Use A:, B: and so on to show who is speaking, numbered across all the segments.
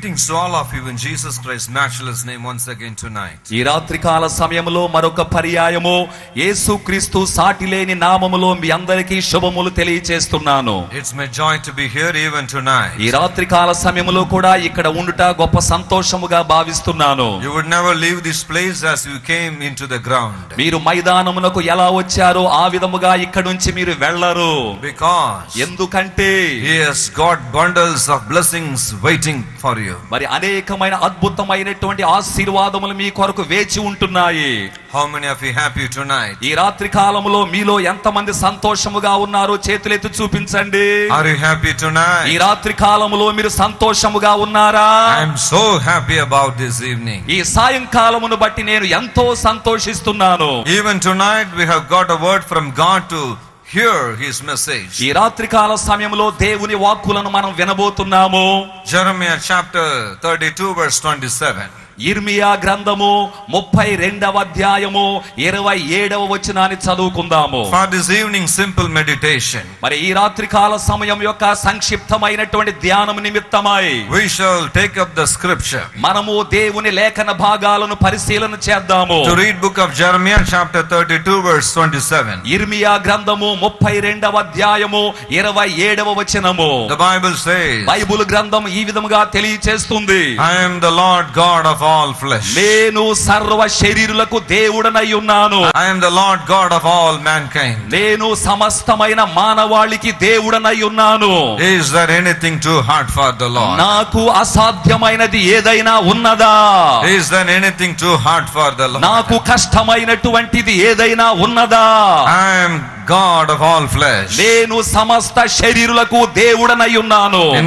A: Greetings to all of you in Jesus Christ's matchless name once again tonight.
B: ఈ రాత్రికాల సమయంలో మరొక పర్యాయము యేసుక్రీస్తు సాటి లేని నామములో మీ అందరికీ శుభములు తెలియచేస్తున్నాను
A: It's my joy to be here even tonight.
B: ఈ రాత్రికాల సమయంలో కూడా ఇక్కడ ఉండుట గొప్ప సంతోషముగా భావిస్తున్నాను
A: You would never leave this place as you came into the ground.
B: మీరు మైదానమునకు ఎలా వచ్చారో ఆ విధముగా ఇక్కడ నుంచి మీరు వెళ్ళరు
A: Because
B: ఎందుకంటే
A: He has got bundles of blessings waiting for you.
B: మరి అనేకమైన అద్భుతమైనటువంటి ఆశీర్వాదములు మీ కొరకు వేచి ఉంటున్నాయి
A: How many of you happy tonight?
B: ఈ రాత్రి కాలములో మీలో ఎంతమంది సంతోషముగా ఉన్నారో చేతులెత్తి చూపించండి
A: Are you happy
B: ఈ
A: tonight?
B: రాత్రి కాలములో మీరు సంతోషముగా ఉన్నారా
A: I am so happy about this evening.
B: ఈ సాయంకాలమును బట్టి నేను ఎంతో సంతోషిస్తున్నాను
A: Even tonight, we have got a word from God to hear His message.
B: ఈ రాత్రి కాల సమయంలో దేవుని వాక్కులను మనం వినబోతున్నాము
A: Jeremiah chapter 32, verse 27.
B: ఇర్మియా గ్రంథము ముప్పై రెండవ అధ్యాయము ఇరవై ఏడవ వచనాన్ని చదువుకుందాము
A: For this evening, simple meditation.
B: మరి ఈ రాత్రి కాల సమయం యొక్క సంక్షిప్తమైనటువంటి ధ్యానం నిమిత్తమై
A: We shall take up the scripture.
B: మనము దేవుని లేఖన భాగాలను పరిశీలన చేద్దాము
A: To read book of Jeremiah chapter 32 verse 27.
B: ఇర్మియా గ్రంథము ముప్పై రెండవ అధ్యాయము ఇరవై ఏడవ వచనము
A: The Bible says,
B: బైబుల్ గ్రంథం ఈ విధముగా తెలియచేస్తుంది
A: I am the Lord God of all flesh.
B: నేను సర్వ శరీరులకు దేవుడనై ఉన్నాను
A: I am the Lord God of all mankind.
B: నేను సమస్తమైన మానవాళికి దేవుడనై ఉన్నాను
A: Is there anything too hard for the Lord?
B: నాకు అసాధ్యమైనది ఏదైనా ఉన్నదా
A: Is there anything too hard for the Lord?
B: నాకు కష్టమైనటువంటిది ఏదైనా ఉన్నదా
A: I am God of all flesh.
B: నేను సమస్త శరీరులకు దేవుడనై ఉన్నాను
A: In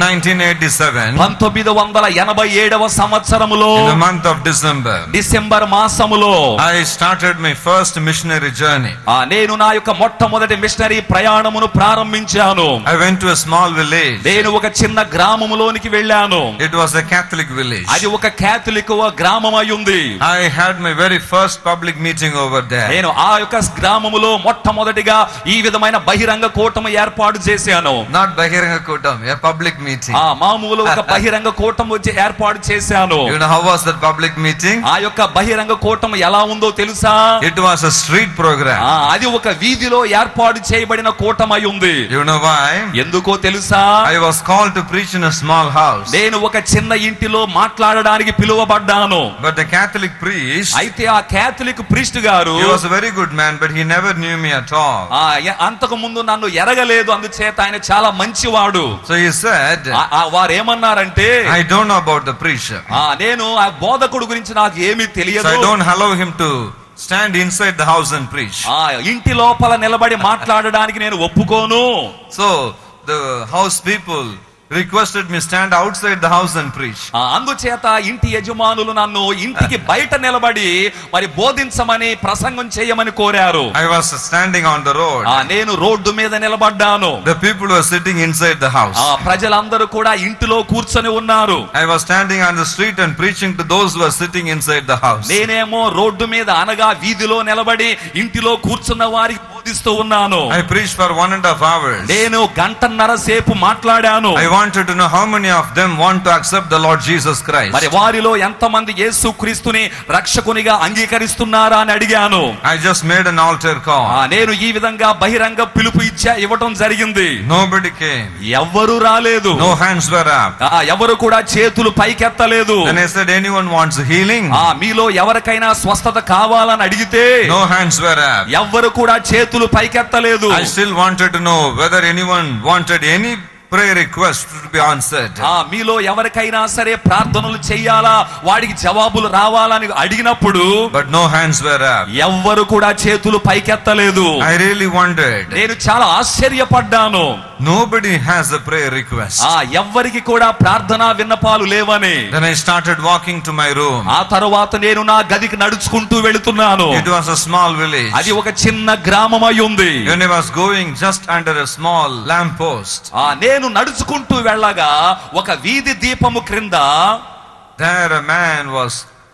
A: 1987,
B: పంతొమ్మిది వందల ఎనభై ఏడవ సంవత్సరములో
A: in the month of December,
B: December మాసములో
A: I started my first missionary journey.
B: ఆ నేను నా యొక్క మొట్టమొదటి మిషనరీ ప్రయాణమును ప్రారంభించాను
A: I went to a small village.
B: నేను ఒక చిన్న గ్రామములోనికి వెళ్ళాను
A: It was a Catholic village.
B: అది ఒక క్యాథలిక్ గ్రామం అయి ఉంది
A: I had my very first public meeting over there.
B: నేను ఆ యొక్క గ్రామములో మొట్టమొదటిగా ఈ విధమైన బహిరంగ కూటమి ఏర్పాటు చేశాను
A: Not Bahiranga Kutam, a public meeting.
B: ఆ మామూలు ఒక బహిరంగ కూటమి వచ్చి ఏర్పాటు చేశాను
A: You know how was that public meeting?
B: ఆ యొక్క బహిరంగ కూటమి ఎలా ఉందో తెలుసా
A: It was a street program.
B: ఆ అది ఒక వీధిలో ఏర్పాటు చేయబడిన కూటమై ఉంది
A: You know why?
B: ఎందుకో తెలుసా
A: I was called to preach in a small house.
B: నేను ఒక చిన్న ఇంటిలో మాట్లాడడానికి పిలువబడ్డాను
A: But the Catholic priest,
B: అయితే ఆ క్యాథలిక్ ప్రిస్ట్ గారు
A: he was a very good man, but he never knew me at all.
B: ఆ ఎ- అంతకు ముందు నన్ను ఎరగలేదు అందుచేత ఆయన చాలా మంచివాడు
A: So he said,
B: ఆ- ఆ వారు ఏమన్నారంటే
A: I don't know about the preacher.
B: ఆ నేను ఆ బోధకుడు గురించి నాకు ఏమీ
A: So
B: తెలియదు
A: I don't allow him to stand inside the house and preach.
B: ఆ ఇంటి లోపల నిలబడి మాట్లాడడానికి నేను ఒప్పుకోను
A: So the house people requested me stand outside the house and preach.
B: ఆ అందుచేత ఇంటి యజమానులు నన్ను ఇంటికి బయట నిలబడి మరి బోధించమని ప్రసంగం చేయమని కోరారు
A: I was standing on the road.
B: ఆ నేను రోడ్డు మీద నిలబడ్డాను
A: The people were sitting inside the house.
B: ఆ ప్రజలందరూ కూడా ఇంటిలో కూర్చొని ఉన్నారు
A: I was standing on the street and preaching to those who were sitting inside the house.
B: నేనేమో రోడ్డు మీద అనగా వీధిలో నిలబడి ఇంటిలో కూర్చున్న వారికి బోధిస్తూ ఉన్నాను
A: I preached for one and a half hours.
B: నేను గంటన్నర సేపు మాట్లాడాను
A: I wanted to know how many of them want to accept the Lord Jesus Christ.
B: మరి వారిలో ఎంతమంది యేసు క్రీస్తుని రక్షకునిగా అంగీకరిస్తున్నారా అని అడిగాను
A: I just made an altar
B: ఆ
A: call.
B: నేను ఈ విధంగా బహిరంగ పిలుపు ఇచ్చా ఇవ్వటం జరిగింది
A: Nobody came.
B: ఎవ్వరు రాలేదు
A: No hands were up.
B: ఆ ఎవరు కూడా చేతులు పైకెత్తలేదు
A: Then I said, anyone wants healing?
B: ఆ మీలో ఎవరికైనా స్వస్థత కావాలని అడిగితే
A: No hands were up.
B: ఎవ్వరు కూడా చేతులు పైకెత్తలేదు
A: I still wanted to know whether anyone wanted any prayer request to be answered.
B: ఆ మీలో ఎవరికైనా సరే ప్రార్థనలు చెయ్యాలా వాడికి జవాబులు రావాలని అడిగినప్పుడు
A: But no hands were up.
B: ఎవ్వరు కూడా చేతులు పైకెత్తలేదు
A: I really wondered.
B: నేను చాలా ఆశ్చర్యపడ్డాను
A: Nobody has a prayer request.
B: ఆ ఎవ్వరికి కూడా ప్రార్థనా విన్నపాలు లేవని
A: Then I started walking to my room.
B: ఆ తరువాత నేను నా గదికి నడుచుకుంటూ వెళుతున్నాను
A: It was a small village.
B: అది ఒక చిన్న గ్రామం అయి ఉంది
A: When I was going just under a small lamp post,
B: ఆ నేను నడుచుకుంటూ వెళ్ళగా ఒక వీధి దీపము క్రింద
A: there a man was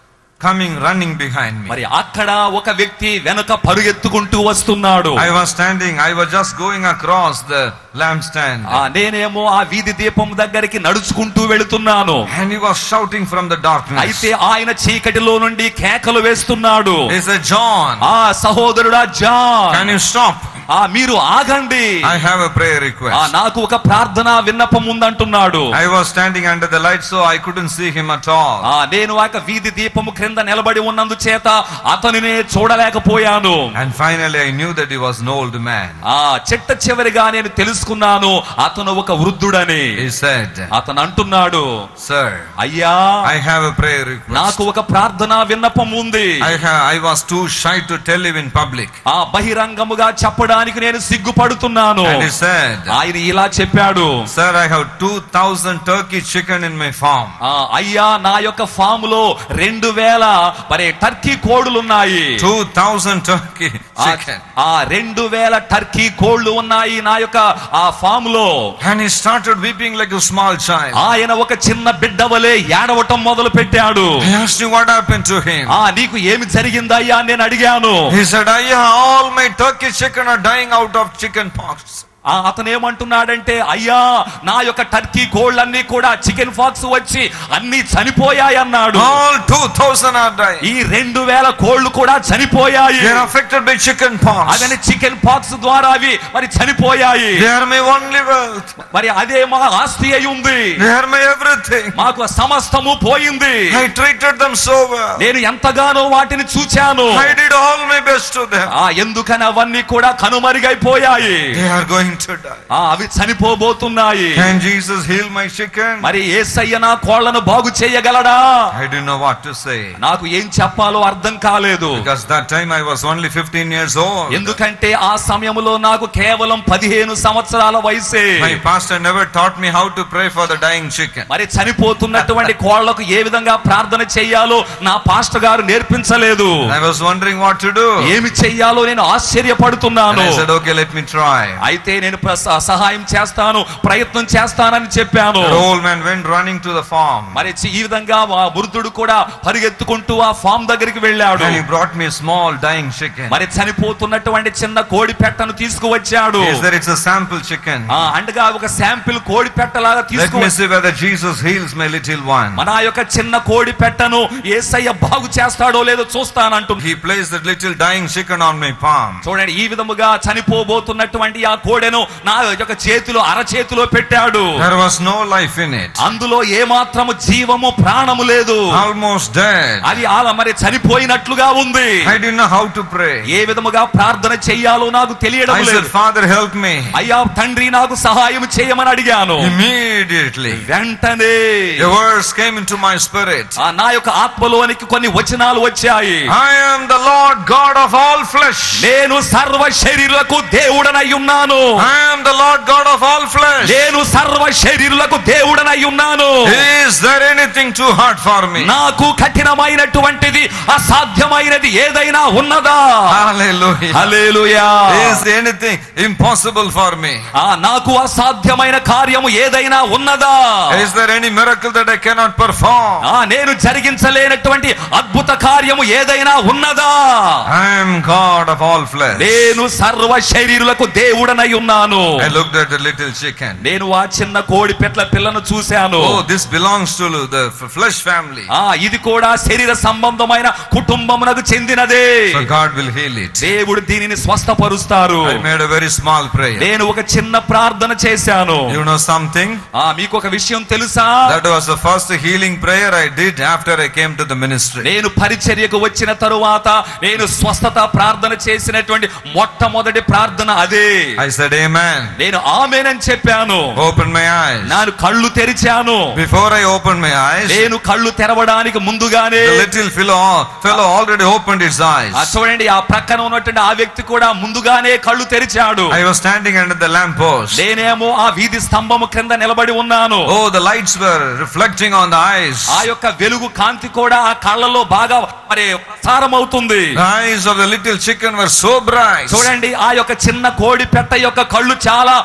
A: coming running behind me.
B: మరి అక్కడ ఒక వ్యక్తి వెనుక పరుగెత్తుకుంటూ వస్తున్నాడు
A: I was standing, I was just going across the lampstand.
B: ఆ నేనేమో ఆ వీధి దీపం దగ్గరికి నడుచుకుంటూ వెళుతున్నాను
A: And he was shouting from the darkness.
B: అయితే ఆయన చీకటిలో నుండి కేకలు వేస్తున్నాడు
A: He said, John,
B: ఆ సహోదరుడా జాన్
A: can you stop?
B: ఆ మీరు ఆగండి
A: I have a prayer
B: ఆ
A: request.
B: నాకు ఒక ప్రార్థన విన్నపం ఉందంటున్నాడు
A: I was standing under the light, so I couldn't see him at all.
B: ఆ నేను ఆ యొక్క వీధి దీపము క్రింద నిలబడి ఉన్నందు చేత అతనినే చూడలేకపోయాను
A: And finally, I knew that he was an old man.
B: ఆ చిట్ట చివరిగా నేను తెలుసుకున్నాను అతను ఒక వృద్ధుడని
A: He said,
B: అతను అంటున్నాడు
A: Sir,
B: అయ్యా
A: I have a prayer request.
B: నాకు ఒక ప్రార్థన విన్నపం ఉంది
A: I, ha- I was too shy to tell you in public.
B: ఆ బహిరంగముగా చెప్పడానికి నేను సిగ్గుపడుతున్నాను
A: And he said,
B: ఆయన ఇలా చెప్పాడు
A: Sir, I have 2,000 turkey chicken in my farm.
B: ఆ అయ్యా నా యొక్క ఫామ్ లో రెండు వేల మరి టర్కీ కోడులున్నాయి
A: 2,000 turkey
B: ఆ-
A: chicken.
B: ఆ రెండు వేల టర్కీ కోళ్లు ఉన్నాయి నా యొక్క ఆ ఫామ్ లో
A: And he started weeping like a small child.
B: ఆయన ఒక చిన్న బిడ్డ వలె ఏడవటం మొదలు పెట్టాడు
A: I asked him what happened to him.
B: ఆ నీకు ఏమి జరిగిందయ్యా అని నేను అడిగాను
A: He said, Ayah, all my turkey chicken are dying out of chicken pox.
B: ఆ అతను ఏమంటున్నాడంటే అయ్యా నా యొక్క టర్కీ కోళ్ళన్నీ కూడా చికెన్ ఫాక్స్ వచ్చి అన్ని చనిపోయాయి అన్నాడు
A: All 2,000 are dying.
B: ఈ రెండు వేల కోళ్లు కూడా చనిపోయాయి
A: They are affected by chicken pox.
B: అవన్నీ చికెన్ పాక్స్ ద్వారా అవి మరి చనిపోయాయి
A: They are my only wealth.
B: మరి అదే మా ఆస్తి అయి ఉంది
A: They are my everything.
B: మాకు సమస్తము పోయింది
A: I treated them so well.
B: నేను ఎంతగానో వాటిని చూచాను
A: I did all my best to them.
B: ఆ ఎందుకని అవన్నీ కూడా కనుమరుగైపోయాయి
A: They are going to die.
B: ఆ అవి చనిపోబోతున్నాయి
A: Can Jesus heal my chicken?
B: మరి ఏసయ్య నా కోళ్లను బాగు చేయగలడా
A: I didn't know what to say.
B: నాకు ఏం చెప్పాలో అర్థం కాలేదు
A: Because that time I was only 15 years old.
B: ఎందుకంటే ఆ సమయంలో నాకు కేవలం పదిహేను సంవత్సరాల వయసే
A: My pastor never taught me how to pray for the dying chicken.
B: మరి చనిపోతున్నటువంటి కోళ్లకు ఏ విధంగా ప్రార్థన చెయ్యాలో నా పాస్టర్ గారు నేర్పించలేదు
A: I was wondering what to do.
B: ఏమి చెయ్యాలో నేను
A: And
B: ఆశ్చర్యపడుతున్నాను
A: I said, okay, let me try.
B: అయితే నేను ప్ర- స- సహాయం చేస్తాను ప్రయత్నం చేస్తానని చెప్పాను
A: The old man went running to the farm.
B: మరి చి- ఈ విధంగా ఆ వృద్ధుడు కూడా పరిగెత్తుకుంటూ ఆ ఫామ్ దగ్గరికి వెళ్ళాడు
A: And he brought me a small dying chicken.
B: మరి చనిపోతున్నటువంటి చిన్న కోడి పెట్టను తీసుకువచ్చాడు
A: Is that it's a sample chicken?
B: ఆ అండగా ఒక శాంపిల్ కోడి పెట్టలాగా
A: Let me
B: తీసుకు
A: see whether Jesus heals my little one.
B: మన యొక్క చిన్న కోడి పెట్టను ఏసయ్య బాగు చేస్తాడో లేదో చూస్తానంటుంది
A: He placed that little dying chicken on my palm.
B: చూడండి ఈ విధముగా చనిపోబోతున్నటువంటి ఆ కోడెను నా యొక్క చేతిలో అరచేతిలో పెట్టాడు
A: There was no life in it.
B: అందులో ఏ మాత్రము జీవము ప్రాణము లేదు
A: Almost dead.
B: అది అలా మరి చనిపోయినట్లుగా ఉంది
A: I didn't know how to pray.
B: ఏ విధముగా ప్రార్థన చెయ్యాలో నాకు తెలియడం
A: I
B: లేదు
A: said, Father, help me.
B: అయ్యా తండ్రి నాకు సహాయం చేయమని అడిగాను
A: Immediately,
B: వెంటనే
A: a verse came into my spirit.
B: ఆ నా యొక్క ఆత్మలోనికి కొన్ని వచనాలు వచ్చాయి
A: I am the Lord God of all flesh.
B: నేను సర్వ శరీరులకు దేవుడనై ఉన్నాను
A: I am the Lord God of all flesh.
B: నేను సర్వ శరీరులకు దేవుడనై ఉన్నాను
A: Is there anything too hard for me?
B: నాకు కఠినమైనటువంటిది అసాధ్యమైనది ఏదైనా ఉన్నదా
A: Hallelujah.
B: Hallelujah
A: Is anything impossible for me?
B: ఆ నాకు అసాధ్యమైన కార్యము ఏదైనా ఉన్నదా
A: Is there any miracle that I cannot perform?
B: ఆ నేను జరిగించలేనటువంటి అద్భుత కార్యము ఏదైనా ఉన్నదా
A: I am God of all flesh.
B: నేను సర్వ శరీరులకు దేవుడనై ఉన్నాను
A: I looked at the little chicken.
B: నేను ఆ చిన్న కోడి పెట్ల పిల్లను చూశాను
A: Oh, this belongs to the f- flesh family.
B: ఆ ఇది కూడా శరీర సంబంధమైన కుటుంబమునకు చెందినదే
A: So God will heal it.
B: దేవుడు దీనిని స్వస్థపరుస్తారు
A: I made a very small prayer.
B: నేను ఒక చిన్న ప్రార్థన చేశాను
A: You know something?
B: ఆ మీకు ఒక విషయం తెలుసా
A: That was the first healing prayer I did after I came to the ministry.
B: నేను పరిచర్యకు వచ్చిన తరువాత నేను స్వస్థత ప్రార్థన చేసినటువంటి మొట్టమొదటి ప్రార్థన అదే
A: I said, Amen.
B: నేను ఆమెనని చెప్పాను
A: Open my eyes.
B: నేను కళ్ళు తెరిచాను
A: Before I opened my eyes,
B: నేను కళ్ళు తెరవడానికి ముందుగానే
A: the little fellow, fellow already opened his eyes.
B: ఆ చూడండి ఆ ప్రక్కన ఉన్నటువంటి ఆ వ్యక్తి కూడా ముందుగానే కళ్ళు తెరిచాడు
A: I was standing under the lamp post.
B: నేనేమో ఆ వీధి స్తంభము క్రింద నిలబడి ఉన్నాను
A: Oh, the lights were reflecting on the eyes.
B: ఆ యొక్క వెలుగు కాంతి కూడా ఆ కళ్ళలో బాగా మరి ప్రసారమవుతుంది
A: The eyes of the little chicken were so bright.
B: చూడండి ఆ యొక్క చిన్న కోడి పెట్ట యొక్క కళ్ళు చాలా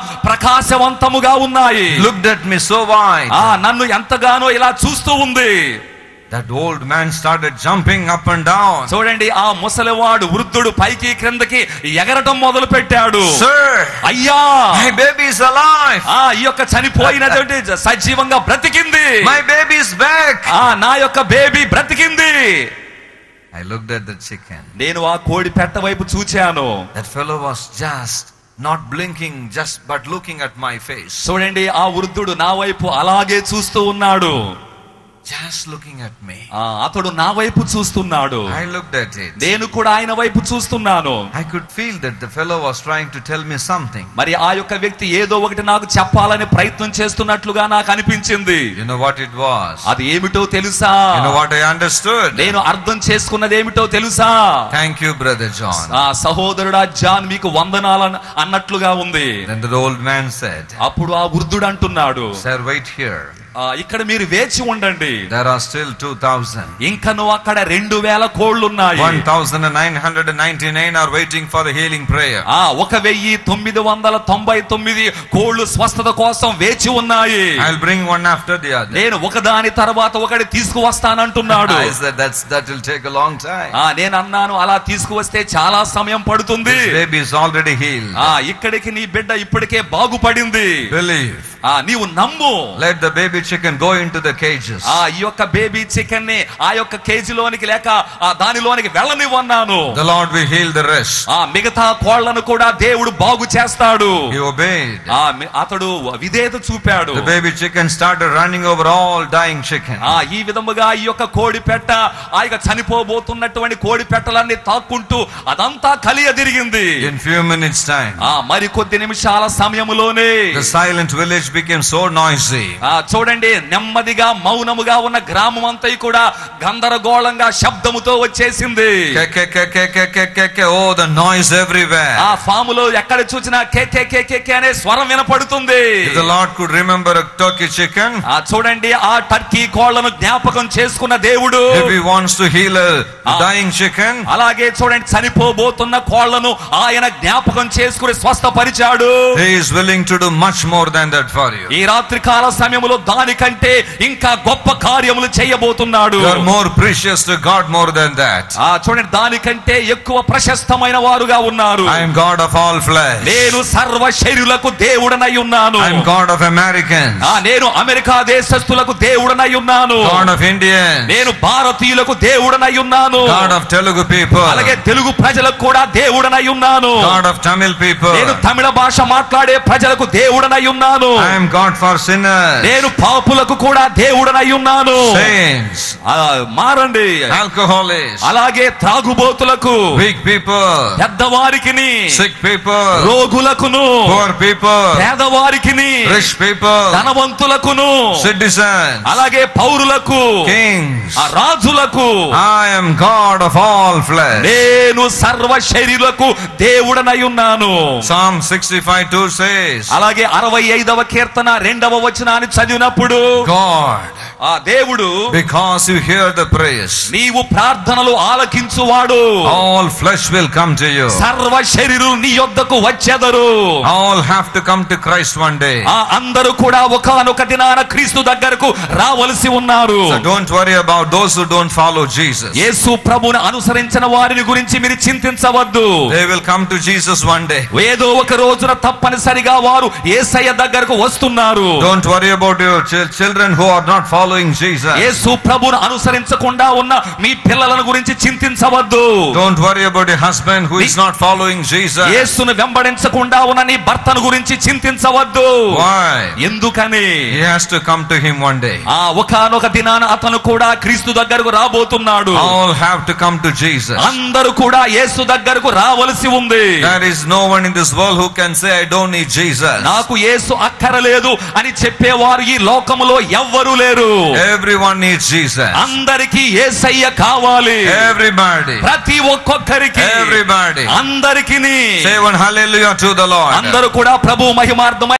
B: ప్రకాశవంతముగా ఉన్నాయి
A: Looked at me so wide.
B: ఆ నన్ను ఎంతగానో ఇలా చూస్తూ ఉంది
A: That old man started jumping up and down.
B: చూడండి ఆ ముసలివాడు వృద్ధుడు పైకి క్రిందకి ఎగరటం మొదలు పెట్టాడు
A: Sir,
B: అయ్యా
A: my baby is alive.
B: ఆ ఈ యొక్క చనిపోయినటువంటి సజీవంగా బ్రతికింది
A: My baby is back.
B: ఆ నా యొక్క బేబీ బ్రతికింది
A: I looked at the chicken.
B: నేను ఆ కోడి పెట్ట వైపు చూచాను
A: That fellow was just not blinking, just but looking at my face.
B: చూడండి ఆ వృద్ధుడు నా వైపు అలాగే చూస్తూ ఉన్నాడు
A: Just looking at me.
B: ఆ అతడు నా వైపు చూస్తున్నాడు
A: I looked at it.
B: నేను కూడా ఆయన వైపు చూస్తున్నాను
A: I could feel that the fellow was trying to tell me something.
B: మరి ఆ యొక్క వ్యక్తి ఏదో ఒకటి నాకు చెప్పాలని ప్రయత్నం చేస్తున్నట్లుగా నాకు అనిపించింది
A: You know what it was?
B: అది ఏమిటో తెలుసా
A: You know what I understood?
B: నేను అర్థం చేసుకున్నది ఏమిటో తెలుసా
A: Thank you, Brother John.
B: ఆ సహోదరుడా జాన్ మీకు వందనాల అన్నట్లుగా ఉంది
A: Then the old man said,
B: అప్పుడు ఆ వృద్ధుడు అంటున్నాడు
A: Sir, wait here.
B: "ఆ, ఇక్కడ మీరు వేచి ఉండండి
A: There are still 2,000.
B: ఇంకను అక్కడ రెండు వేల కోళ్లున్నాయి
A: 1,999 are waiting for the healing prayer.
B: ఆ ఒక వెయ్యి తొమ్మిది వందల తొంభై తొమ్మిది కోళ్లు స్వస్థత కోసం వేచి ఉన్నాయి
A: I'll bring one after the other.
B: నేను ఒకదాని తర్వాత ఒకటి తీసుకువస్తానంటున్నాడు
A: I said, That's, that will take a long time.
B: ఆ నేను అన్నాను అలా తీసుకువస్తే చాలా సమయం పడుతుంది
A: This baby is already healed.
B: ఆ ఇక్కడికి నీ బిడ్డ ఇప్పటికే బాగుపడింది
A: Believe.
B: ఆ నీవు నమ్ము
A: Let the baby chicken go into the cages.
B: ఆ ఈ యొక్క బేబీ చికెన్ ని ఆ యొక్క కేజీలోనికి లేక ఆ దానిలోనికి వెళ్ళనివన్నాను
A: The Lord will heal the rest.
B: ఆ మిగతా కోళ్లను కూడా దేవుడు బాగు చేస్తాడు
A: He obeyed.
B: ఆ మి- అతడు విధేయత చూపాడు
A: The baby chicken started running over all dying chicken.
B: ఆ ఈ విధముగా ఈ యొక్క కోడి పెట్ట ఆ యొక్క చనిపోబోతున్నటువంటి కోడి పెట్టలన్నీ తాక్కుంటూ అదంతా కలియ తిరిగింది
A: In few minutes time,
B: ఆ మరి కొద్ది నిమిషాల సమయములోనే
A: the silent village became so noisy.
B: ఆ చూడండి నెమ్మదిగా మౌనముగా ఉన్న గ్రామం అంతా కూడా గందరగోళంగా శబ్దముతో వచ్చేసింది
A: Ke- ke- ke- ke- ke- ke- ke- ke- Oh, the noise everywhere.
B: ఆ ఫాములో ఎక్కడ చూసినా కే కే కే కే కే అనే స్వరం వినపడుతుంది
A: If the Lord could remember a turkey chicken,
B: ఆ చూడండి ఆ టర్కీ కోళ్లను జ్ఞాపకం చేసుకున్న దేవుడు
A: if He wants to heal a dying chicken,
B: అలాగే చూడండి చనిపోబోతున్న కోళ్లను ఆయన జ్ఞాపకం చేసుకుని స్వస్థపరిచాడు
A: He is willing to do much more than that for you.
B: ఈ రాత్రి కాల సమయంలో దానికంటే ఇంకా గొప్ప కార్యములు చేయబోతున్నాడు
A: You are more precious to God more than that.
B: ఆ చూడండి దానికంటే ఎక్కువ ప్రశస్తమైన వారుగా ఉన్నారు
A: I am God of all flesh.
B: నేను సర్వ శరీరులకు దేవుడనై ఉన్నాను
A: I am God of Americans,
B: ఆ నేను అమెరికా దేశస్థులకు దేవుడనై ఉన్నాను
A: God of Indians,
B: నేను భారతీయులకు దేవుడనై ఉన్నాను
A: God of Telugu people,
B: అలాగే తెలుగు ప్రజలకు కూడా దేవుడనై ఉన్నాను
A: God of Tamil people.
B: నేను తమిళ భాష మాట్లాడే ప్రజలకు దేవుడనై ఉన్నాను
A: I am God for sinners,
B: నేను పాపులకు కూడా దేవుడనై ఉన్నాను
A: saints,
B: ఆ, మారండి
A: alcoholics,
B: అలాగే త్రాగుబోతులకు
A: weak people,
B: పెద్దవారికి
A: sick people,
B: రోగులకును
A: poor people,
B: పేదవారికిని
A: rich people,
B: ధనవంతులకును
A: citizens,
B: అలాగే పౌరులకు
A: kings.
B: ఆ రాజులకు
A: I am God of all flesh.
B: నేను సర్వ శరీరులకు దేవుడనై ఉన్నాను
A: Psalm 65 2 says,
B: అలాగే అరవై ఐదవ కీర్తన రెండవ వచనాన్ని చదివినప్పుడు
A: God,
B: ఆ దేవుడు
A: because you hear the praise,
B: నీవు ప్రార్థనలు ఆలకించువాడు
A: all flesh will come to you.
B: సర్వ శరీరు నీ యొద్దకు వచ్చెదరు
A: All have to come to Christ one day.
B: ఆ అందరూ కూడా ఒకనొక దినాన క్రీస్తు దగ్గరకు రావలసి ఉన్నారు
A: So don't worry about those who don't follow Jesus.
B: యేసు ప్రభుని అనుసరించిన వారిని గురించి మీరు చింతించవద్దు
A: They will come to Jesus one day.
B: ఏదో ఒక రోజున తప్పనిసరిగా వారు ఏసయ్య దగ్గరకు వస్తున్నారు
A: Don't worry about your chil- children who are not following Jesus.
B: యేసు ప్రభును అనుసరించకుండా ఉన్న మీ పిల్లలను గురించి చింతించవద్దు
A: Don't worry about your husband who is not following Jesus.
B: యేసును వెంబడించకుండా ఉన్న నీ భర్తను గురించి చింతించవద్దు
A: Why?
B: ఎందుకని
A: He has to come to him one day.
B: ఆ ఒకానొక దినాన అతను కూడా క్రీస్తు దగ్గరకు రాబోతున్నాడు
A: All have to come to Jesus.
B: అందరూ కూడా యేసు దగ్గరకు రావలసి ఉంది
A: There is no one in this world who can say, I don't need Jesus.
B: నాకు యేసు అక్కరలేదు అని చెప్పేవారు ఈ లోకములో ఎవ్వరూ లేరు
A: Everyone needs Jesus.
B: అందరికీ యేసయ్య కావాలి
A: Everybody.
B: ప్రతి ఒక్కొక్కరికి
A: Everybody.
B: అందరికి
A: Say one hallelujah to the Lord.
B: అందరూ కూడా ప్రభు మహిమార్థమై